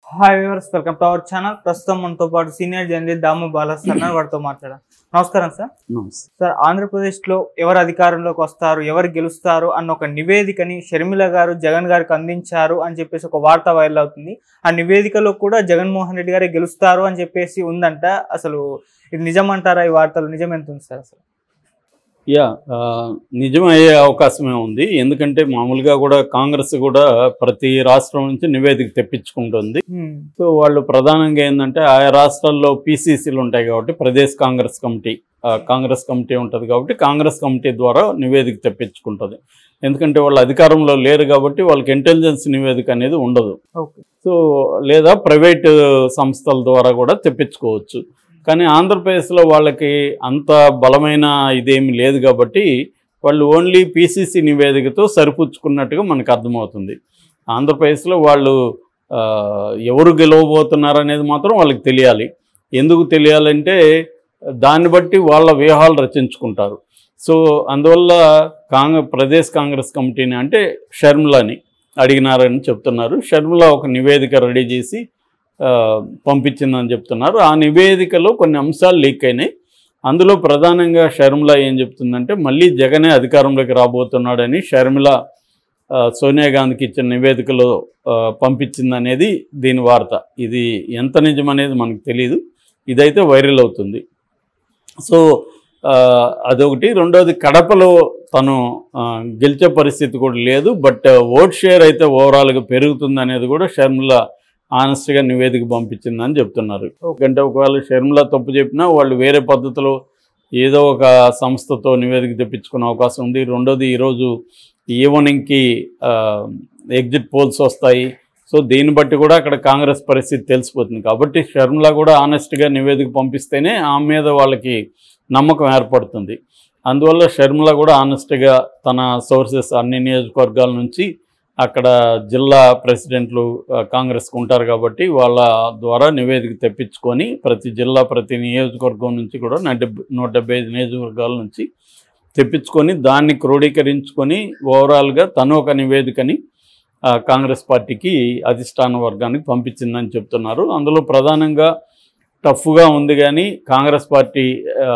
Hi viewers welcome to our channel ప్రస్తుతం మనతో పాటు సీనియర్ జర్నలిస్ట్ దాము బాలాస్ సార్ వారితో మాట్లాడాం నమస్కారం సార్ సార్ ఆంధ్రప్రదేశ్లో ఎవరు అధికారంలోకి వస్తారు ఎవరు గెలుస్తారు అన్న ఒక నివేదికని షర్మిల గారు జగన్ గారికి అందించారు అని చెప్పేసి ఒక వార్త వైరల్ అవుతుంది ఆ నివేదికలో కూడా జగన్మోహన్ రెడ్డి గారే గెలుస్తారు అని చెప్పేసి ఉందంట అసలు ఇది నిజమంటారా ఈ వార్తలు నిజం ఎంత ఉంది సార్ అసలు యా ఆ, నిజమయ్యే అవకాశమే ఉంది ఎందుకంటే మామూలుగా కూడా కాంగ్రెస్ కూడా ప్రతి రాష్ట్రం నుంచి నివేదిక తెప్పించుకుంటుంది హ్మ్. సో వాళ్ళు ప్రధానంగా ఏంటంటే ఆయా రాష్ట్రాల్లో పీసీసీలు ఉంటాయి కాబట్టి ప్రదేశ్ కాంగ్రెస్ కమిటీ ఆ, కాంగ్రెస్ కమిటీ ఉంటుంది కాబట్టి కాంగ్రెస్ కమిటీ ద్వారా నివేదిక తెప్పించుకుంటుంది ఎందుకంటే వాళ్ళు అధికారంలో లేరు కాబట్టి వాళ్ళకి ఇంటెలిజెన్స్ నివేదిక అనేది ఉండదు ఓకే సో లేదా ప్రైవేట్ సంస్థల ద్వారా కూడా తెప్పించుకోవచ్చు కానీ ఆంధ్రప్రదేశ్లో వాళ్ళకి అంత బలమైన ఇదేమి లేదు కాబట్టి వాళ్ళు ఓన్లీ పీసీసీ నివేదికతో సరిపుచ్చుకున్నట్టుగా మనకు అర్థమవుతుంది ఆంధ్రప్రదేశ్లో వాళ్ళు ఆ, ఎవరు గెలవబోతున్నారు అనేది మాత్రం వాళ్ళకి తెలియాలి ఎందుకు తెలియాలంటే దాన్ని బట్టి వాళ్ళ వ్యూహాలు రచించుకుంటారు సో అందువల్ల కాంగ్రెస్ ప్రదేశ్ కాంగ్రెస్ కమిటీని అంటే షర్మిలని అడిగినారని చెప్తున్నారు షర్మిల ఒక నివేదిక రెడీ చేసి ఆ, పంపించిందని చెప్తున్నారు ఆ నివేదికలో కొన్ని అంశాలు లీక్ అయినాయి అందులో ప్రధానంగా షర్మిల ఏం చెప్తుందంటే మళ్ళీ జగనే అధికారంలోకి రాబోతున్నాడని షర్మిల ఆ, సోనియా గాంధీకి ఇచ్చిన నివేదికలో ఆ, పంపించిందనేది దీని వార్త ఇది ఎంత నిజమనేది మనకు తెలియదు ఇదైతే వైరల్ అవుతుంది సో ఆ, అదొకటి రెండోది కడపలో తను ఆ, గెలిచే పరిస్థితి కూడా లేదు బట్ ఓట్ షేర్ అయితే ఓవరాల్గా పెరుగుతుంది అనేది కూడా షర్మిల ఆనెస్ట్గా నివేదిక పంపించిందని చెప్తున్నారు ఎందుకంటే ఒకవేళ షర్మిల తప్పు చెప్పినా వాళ్ళు వేరే పద్ధతిలో ఏదో ఒక సంస్థతో నివేదిక తెప్పించుకునే అవకాశం ఉంది రెండోది ఈరోజు ఈవెనింగ్కి ఎగ్జిట్ పోల్స్ వస్తాయి సో దీన్ని బట్టి కూడా అక్కడ కాంగ్రెస్ పరిస్థితి తెలిసిపోతుంది కాబట్టి షర్మిల కూడా ఆనెస్ట్గా నివేదిక పంపిస్తేనే ఆమె మీద వాళ్ళకి నమ్మకం ఏర్పడుతుంది అందువల్ల షర్మిల కూడా ఆనెస్ట్గా తన సోర్సెస్ అన్ని నియోజకవర్గాల నుంచి అక్కడ జిల్లా ప్రెసిడెంట్లు ఆ, కాంగ్రెస్కి ఉంటారు కాబట్టి వాళ్ళ ద్వారా నివేదిక తెప్పించుకొని ప్రతి జిల్లా ప్రతి నియోజకవర్గం నుంచి కూడా నూట డెబ్బై నూట డెబ్బై ఐదు నియోజకవర్గాల నుంచి తెప్పించుకొని దాన్ని క్రోడీకరించుకొని ఓవరాల్గా తను ఒక నివేదికని ఆ, కాంగ్రెస్ పార్టీకి అధిష్టాన వర్గానికి పంపించిందని చెప్తున్నారు అందులో ప్రధానంగా టఫ్గా ఉంది కానీ కాంగ్రెస్ పార్టీ ఆ,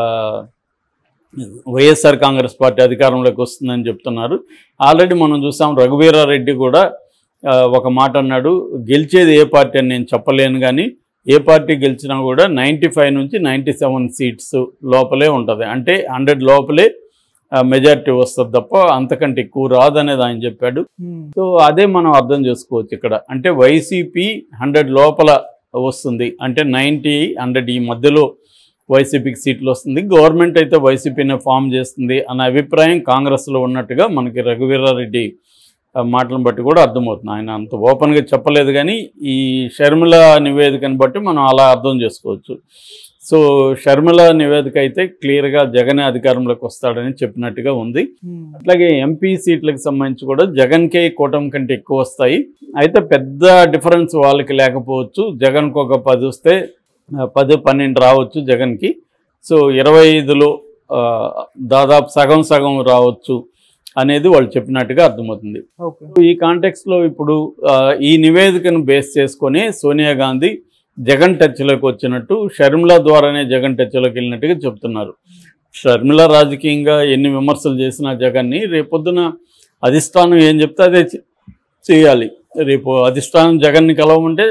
వైఎస్ఆర్ కాంగ్రెస్ పార్టీ అధికారంలోకి వస్తుందని చెప్తున్నారు ఆల్రెడీ మనం చూసాం రఘువీరారెడ్డి కూడా ఆ, ఒక మాట అన్నాడు గెలిచేది ఏ పార్టీ అని నేను చెప్పలేను కానీ ఏ పార్టీ గెలిచినా కూడా నైంటీ ఫైవ్ నుంచి నైంటీ సెవెన్ సీట్స్ లోపలే ఉంటుంది అంటే హండ్రెడ్ లోపలే మెజారిటీ వస్తుంది తప్ప అంతకంటే ఎక్కువ రాదనేది ఆయన చెప్పాడు హ్మ్. సో అదే మనం అర్థం చేసుకోవచ్చు ఇక్కడ అంటే వైసీపీ హండ్రెడ్ లోపల వస్తుంది అంటే నైంటీ హండ్రెడ్ ఈ మధ్యలో వైసీపీకి సీట్లు వస్తుంది గవర్నమెంట్ అయితే వైసీపీనే ఫామ్ చేస్తుంది అనే అభిప్రాయం కాంగ్రెస్లో ఉన్నట్టుగా మనకి రఘువీరారెడ్డి ఆ, మాటలను బట్టి కూడా అర్థమవుతుంది ఆయన అంత ఓపెన్గా చెప్పలేదు కానీ ఈ షర్మిల నివేదికను బట్టి మనం అలా అర్థం చేసుకోవచ్చు సో షర్మిల నివేదిక అయితే క్లియర్గా జగనే అధికారంలోకి వస్తాడని చెప్పినట్టుగా ఉంది హ్మ్. అట్లాగే ఎంపీ సీట్లకు సంబంధించి కూడా జగన్కే కూటమి కంటే ఎక్కువ వస్తాయి అయితే పెద్ద డిఫరెన్స్ వాళ్ళకి లేకపోవచ్చు జగన్కి ఒక పది వస్తే ఆ, పది పన్నెండు రావచ్చు జగన్కి సో ఇరవై ఐదులో ఆ, దాదాపు సగం సగం రావచ్చు అనేది వాళ్ళు చెప్పినట్టుగా అర్థమవుతుంది ఓకే ఈ కాంటెక్స్లో ఇప్పుడు ఆ, ఈ నివేదికను బేస్ చేసుకొని సోనియా గాంధీ జగన్ టచ్లోకి వచ్చినట్టు షర్మిల ద్వారానే జగన్ టచ్లోకి వెళ్ళినట్టుగా చెప్తున్నారు షర్మిల రాజకీయంగా ఎన్ని విమర్శలు చేసినా జగన్ని రేపొద్దున అధిష్టానం ఏం చెప్తే అదే చే- చేయాలి రేపు అధిష్టానం జగన్ని కలవమంటే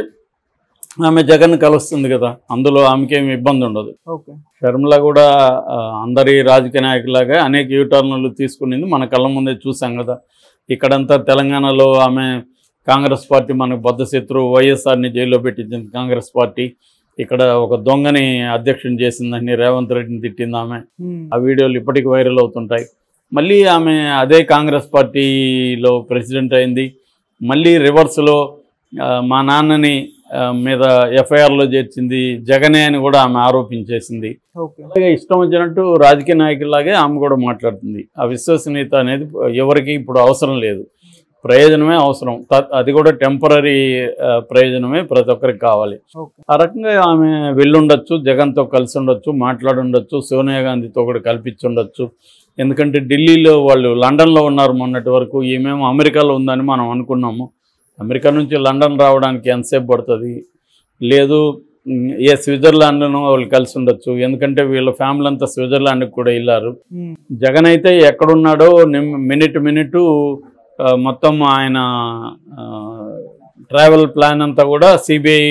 ఆమె జగన్ కలుస్తుంది కదా అందులో ఆమెకేమి ఇబ్బంది ఉండదు ఓకే షర్మిల కూడా ఆ, అందరి రాజకీయ నాయకులాగా అనేక యూటర్న్లు తీసుకునింది మన కళ్ళ ముందే చూసాం కదా ఇక్కడంతా తెలంగాణలో ఆమె కాంగ్రెస్ పార్టీ మనకు బద్ద శత్రువు వైఎస్ఆర్ని జైల్లో పెట్టించింది కాంగ్రెస్ పార్టీ ఇక్కడ ఒక దొంగని అధ్యక్షుని చేసిందని రేవంత్ రెడ్డిని తిట్టింది ఆమె హ్మ్. ఆ వీడియోలు ఇప్పటికి వైరల్ అవుతుంటాయి మళ్ళీ ఆమె అదే కాంగ్రెస్ పార్టీలో ప్రెసిడెంట్ అయింది మళ్ళీ రివర్స్లో ఆ, మా నాన్నని ఆ, మీద ఎఫ్ఐఆర్లో చేర్చింది జగనే అని కూడా ఆమె ఆరోపించేసింది ఓకే అలాగే ఇష్టం వచ్చినట్టు రాజకీయ నాయకులాగే ఆమె కూడా మాట్లాడుతుంది ఆ విశ్వసనీయత అనేది ఎవరికి ఇప్పుడు అవసరం లేదు ప్రయోజనమే అవసరం త- అది కూడా టెంపరీ ప్రయోజనమే ప్రతి ఒక్కరికి కావాలి ఓకే ఆ రకంగా ఆమె వెళ్ళుండొచ్చు జగన్తో కలిసి ఉండొచ్చు మాట్లాడుండొచ్చు సోనియా గాంధీతో కూడా కల్పించి ఉండొచ్చు ఎందుకంటే ఢిల్లీలో వాళ్ళు లండన్లో ఉన్నారు మొన్నటి వరకు ఈమెమో అమెరికాలో ఉందని మనం అనుకున్నాము అమెరికా నుంచి లండన్ రావడానికి ఎంతసేపు పడుతుంది లేదు ఉమ్, ఏ స్విట్జర్లాండ్ను వాళ్ళు కలిసి ఉండొచ్చు ఎందుకంటే వీళ్ళ ఫ్యామిలీ అంతా స్విట్జర్లాండ్కి కూడా వెళ్ళారు ఉమ్, జగన్ అయితే ఎక్కడున్నాడో నిమ్- మినిట్ మినిట్ ఆ, మొత్తం ఆయన ఆ, ట్రావెల్ ప్లాన్ అంతా కూడా సిబిఐ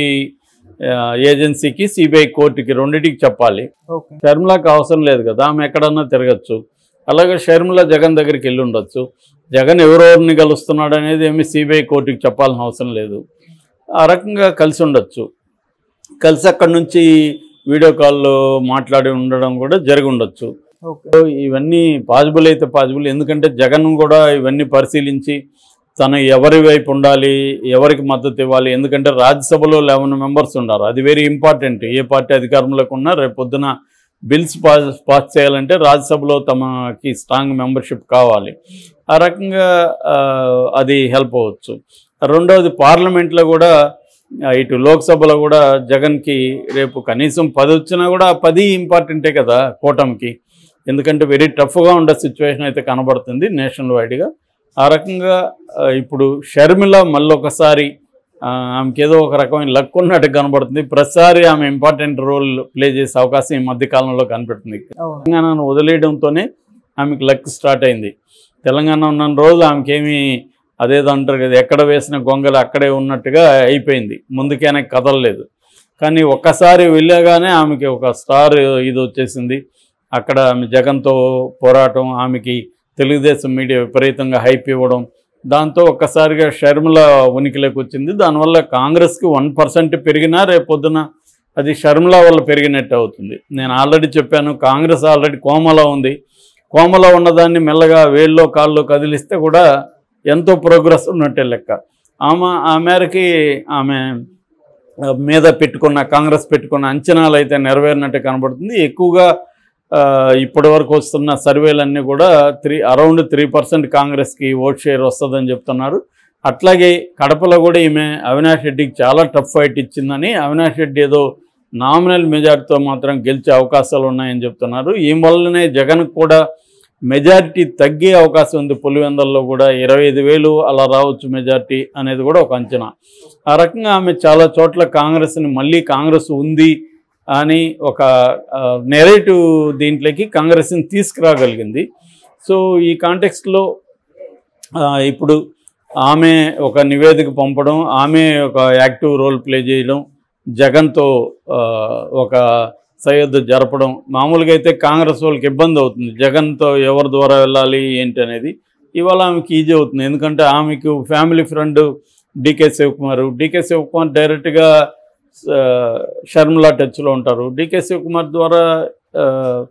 ఏజెన్సీకి సిబిఐ కోర్టుకి రెండింటికి చెప్పాలి ఓకే షర్మిలాకి అవసరం లేదు కదా ఆమె ఎక్కడన్నా తిరగచ్చు అలాగే షర్మిల జగన్ దగ్గరికి వెళ్ళి ఉండొచ్చు జగన్ ఎవరెవరిని కలుస్తున్నాడు అనేది ఏమి సిబిఐ కోర్టుకి చెప్పాల్సిన అవసరం లేదు ఆ రకంగా కలిసి ఉండొచ్చు కలిసి అక్కడి నుంచి వీడియో కాల్లో మాట్లాడి ఉండడం కూడా జరిగి ఉండొచ్చు ఓకే సో ఇవన్నీ పాజిబుల్ అయితే పాజిబుల్ ఎందుకంటే జగన్ కూడా ఇవన్నీ పరిశీలించి తను ఎవరి వైపు ఉండాలి ఎవరికి మద్దతు ఇవ్వాలి ఎందుకంటే రాజ్యసభలో లెవెన్ మెంబర్స్ ఉన్నారు అది వెరీ ఇంపార్టెంట్ ఏ పార్టీ అధికారంలోకి ఉన్నా రేపు పొద్దున బిల్స్ పాస్ పాస్ చేయాలంటే రాజ్యసభలో తమకి స్ట్రాంగ్ మెంబర్షిప్ కావాలి ఆ రకంగా ఆ, అది హెల్ప్ అవ్వచ్చు రెండవది పార్లమెంట్లో కూడా ఆ, ఇటు లోక్సభలో కూడా జగన్కి రేపు కనీసం పది వచ్చినా కూడా ఆ పది ఇంపార్టెంటే కదా కూటమికి ఎందుకంటే వెరీ టఫ్గా ఉండే సిచ్యువేషన్ అయితే కనబడుతుంది నేషనల్ వైడ్గా ఆ రకంగా ఆ, ఇప్పుడు షర్మిల మళ్ళొకసారి ఆ, ఆమెకి ఏదో ఒక రకమైన లక్ ఉన్నట్టు కనబడుతుంది ప్రతిసారి ఆమె ఇంపార్టెంట్ రోల్ ప్లే చేసే అవకాశం ఈ మధ్య కాలంలో కనిపెడుతుంది అవును తెలంగాణను వదిలేయడంతోనే ఆమెకి లక్ స్టార్ట్ అయింది తెలంగాణ ఉన్న రోజులు ఆమెకేమీ అదేదో అంటారు కదా ఎక్కడ వేసిన గొంగలు అక్కడే ఉన్నట్టుగా అయిపోయింది ముందుకేనే కదలలేదు కానీ ఒక్కసారి వెళ్ళగానే ఆమెకి ఒక స్టార్ ఇది వచ్చేసింది అక్కడ ఆమె జగన్తో పోరాటం ఆమెకి తెలుగుదేశం మీడియా విపరీతంగా హైప్ ఇవ్వడం దాంతో ఒక్కసారిగా షర్మిల ఉనికిలోకి వచ్చింది దానివల్ల కాంగ్రెస్కి వన్ పర్సెంట్ పెరిగినా రేపు పొద్దున అది షర్మిల వల్ల పెరిగినట్టు అవుతుంది నేను ఆల్రెడీ చెప్పాను కాంగ్రెస్ ఆల్రెడీ కోమలో ఉంది కోమలో ఉన్నదాన్ని మెల్లగా వేళ్ళలో కాళ్ళు కదిలిస్తే కూడా ఎంతో ప్రోగ్రెస్ ఉన్నట్టే లెక్క ఆమె ఆ మేరకి ఆమె ఆ, మీద పెట్టుకున్న కాంగ్రెస్ పెట్టుకున్న అంచనాలు అయితే నెరవేరినట్టు కనబడుతుంది ఎక్కువగా ఆ, ఇప్పటి వరకు వస్తున్న సర్వేలన్నీ కూడా త్రీ అరౌండ్ త్రీ పర్సెంట్ కాంగ్రెస్కి ఓట్ షేర్ వస్తుందని చెప్తున్నారు అట్లాగే కడపలో కూడా ఈమె అవినాష్ రెడ్డికి చాలా టఫ్ ఫైట్ ఇచ్చిందని అవినాష్ రెడ్డి ఏదో నామినల్ మెజార్టీతో మాత్రం గెలిచే అవకాశాలు ఉన్నాయని చెప్తున్నారు ఈ వల్లనే జగన్ కూడా మెజారిటీ తగ్గే అవకాశం ఉంది పులివెందల్లో కూడా ఇరవై ఐదు వేలు అలా రావచ్చు మెజారిటీ అనేది కూడా ఒక అంచనా ఆ రకంగా ఆమె చాలా చోట్ల కాంగ్రెస్ని మళ్ళీ కాంగ్రెస్ ఉంది అని ఒక నెరేటివ్ దీంట్లోకి కాంగ్రెస్ని తీసుకురాగలిగింది సో ఈ కాంటెక్స్ట్లో ఇప్పుడు ఆమె ఒక నివేదిక పంపడం ఆమె ఒక యాక్టివ్ రోల్ ప్లే చేయడం జగన్తో ఆ, ఒక సయోధ్య జరపడం మామూలుగా అయితే కాంగ్రెస్ వాళ్ళకి ఇబ్బంది అవుతుంది జగన్తో ఎవరి ద్వారా వెళ్ళాలి ఏంటి అనేది ఇవాళ ఆమెకి ఈజీ అవుతుంది ఎందుకంటే ఆమెకు ఫ్యామిలీ ఫ్రెండ్ డికే శివకుమార్ డికే శివకుమార్ డైరెక్ట్గా ఆ, షర్మిల టచ్లో ఉంటారు డికే శివకుమార్ ద్వారా ఆ,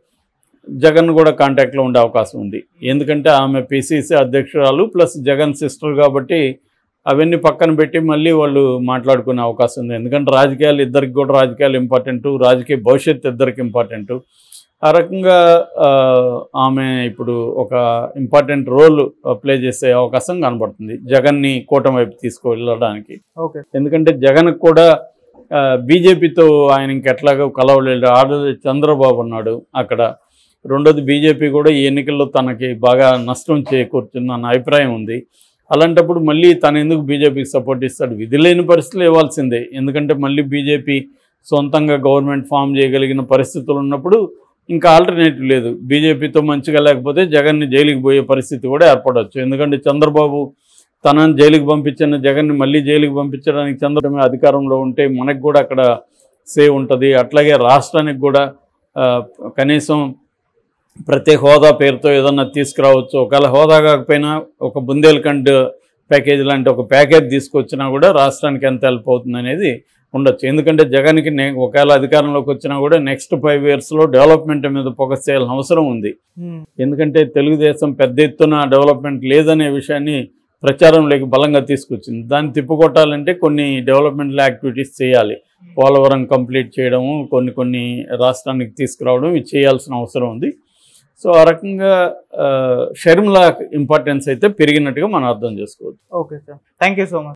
జగన్ కూడా కాంటాక్ట్లో ఉండే అవకాశం ఉంది ఎందుకంటే ఆమె పిసిసి అధ్యక్షురాలు ప్లస్ జగన్ సిస్టర్ కాబట్టి అవన్నీ పక్కన పెట్టి మళ్ళీ వాళ్ళు మాట్లాడుకునే అవకాశం ఉంది ఎందుకంటే రాజకీయాలు ఇద్దరికి కూడా రాజకీయాలు ఇంపార్టెంట్ రాజకీయ భవిష్యత్తు ఇద్దరికి ఇంపార్టెంట్ ఆ రకంగా ఆ, ఆమె ఇప్పుడు ఒక ఇంపార్టెంట్ రోల్ ప్లే చేసే అవకాశం కనబడుతుంది జగన్ని కూటమి వైపు తీసుకువెళ్ళడానికి ఓకే ఎందుకంటే జగన్ కూడా బీజేపీతో ఆయన ఇంకెట్లాగో కలవలేడు ఆల్రెడీ చంద్రబాబు ఉన్నాడు అక్కడ రెండోది బీజేపీ కూడా ఈ ఎన్నికల్లో తనకి బాగా నష్టం చేకూర్చుంది అన్న అభిప్రాయం ఉంది అలాంటప్పుడు మళ్ళీ తను ఎందుకు బీజేపీకి సపోర్ట్ ఇస్తాడు విధి లేని పరిస్థితులు ఇవ్వాల్సిందే ఎందుకంటే మళ్ళీ బీజేపీ సొంతంగా గవర్నమెంట్ ఫామ్ చేయగలిగిన పరిస్థితులు ఉన్నప్పుడు ఇంకా ఆల్టర్నేటివ్ లేదు బీజేపీతో మంచిగా లేకపోతే జగన్ని జైలుకి పోయే పరిస్థితి కూడా ఏర్పడవచ్చు ఎందుకంటే చంద్రబాబు తనని జైలుకి పంపించిన జగన్ని మళ్ళీ జైలుకి పంపించడానికి చంద్రబాబు అధికారంలో ఉంటే మనకు కూడా అక్కడ సేవ్ ఉంటుంది అట్లాగే రాష్ట్రానికి కూడా ఆ, కనీసం ప్రత్యేక హోదా పేరుతో ఏదన్నా తీసుకురావచ్చు ఒకవేళ హోదా కాకపోయినా ఒక బుందేల్ఖండ్ ప్యాకేజ్ లాంటి ఒక ప్యాకేజ్ తీసుకొచ్చినా కూడా రాష్ట్రానికి ఎంత హెల్ప్ అవుతుంది అనేది ఉండొచ్చు ఎందుకంటే జగన్కి నే ఒకవేళ అధికారంలోకి వచ్చినా కూడా నెక్స్ట్ ఫైవ్ ఇయర్స్లో డెవలప్మెంట్ మీద ఫోకస్ చేయాల్సిన అవసరం ఉంది ఉమ్, ఎందుకంటే తెలుగుదేశం పెద్ద ఎత్తున డెవలప్మెంట్ లేదనే విషయాన్ని ప్రచారంలోకి బలంగా తీసుకొచ్చింది దాన్ని తిప్పుకొట్టాలంటే కొన్ని డెవలప్మెంట్ యాక్టివిటీస్ చేయాలి పోలవరం కంప్లీట్ చేయడము కొన్ని కొన్ని రాష్ట్రానికి తీసుకురావడం ఇవి చేయాల్సిన అవసరం ఉంది సో ఆ రకంగా ఆ, షర్మిల ఇంపార్టెన్స్ అయితే పెరిగినట్టుగా మనం అర్థం చేసుకోవచ్చు okay sir thank you so much